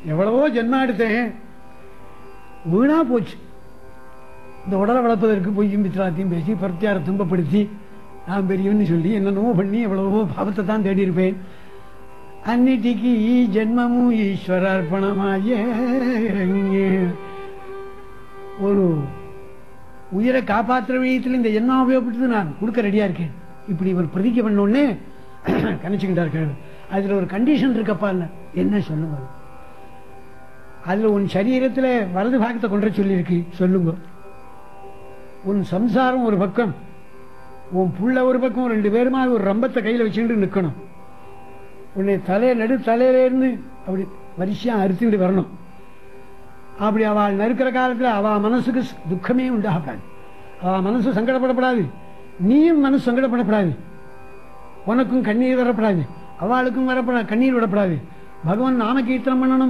எவ்வளவோ ஜென்மா எடுத்தேன் வீணா போச்சு இந்த உடலை வளர்ப்பதற்கு பொய்யும் பித்ராத்தையும் பேசி பிரத்தியார துன்பப்படுத்தி நான் பெரியவன்னு சொல்லி என்னென்னவோ பண்ணி எவ்வளவோ பாவத்தை தான் தேடி இருப்பேன் அன்னிட்டிக்கு ஈ ஜென்மமும் ஈஸ்வரார்ப்பணமாய ஒரு உயிரை காப்பாற்றுற விஷயத்தில் இந்த எண்ணம் உபயோகப்பட்டது நான் கொடுக்க ரெடியா இருக்கேன் இப்படி ஒரு பிரதிக்கை பண்ணோடனே கணிச்சுக்கிட்டார்கள் அதுல ஒரு கண்டிஷன் இருக்கப்பா என்ன சொல்லுங்க அதுல உன் சரீரத்துல வலது பாகத்தை கொண்டு வர சொல்லியிருக்கு சொல்லுங்க உன் சம்சாரம் ஒரு பக்கம் உன் புள்ள ஒரு பக்கம் ரெண்டு பேருமா ஒரு ரம்பத்தை கையில வச்சுக்கிட்டு நிக்கணும் உன்னை தலைய நடு தலையில இருந்து அப்படி வரிசையா அறுத்துக்கிட்டு வரணும் அப்படி அவள் நறுக்கிற காலத்துல அவ மனசுக்கு ஸ்- துக்கமே உண்டாகப்படாது அவ மனசு சங்கடப்படப்படாது நீயும் மனசு சங்கடப்படப்படாது உனக்கும் கண்ணீர் வரப்படாது அவளுக்கும் வரப்படாது கண்ணீர் விடப்படாது பகவான் நாம கீர்த்தனம் பண்ணணும்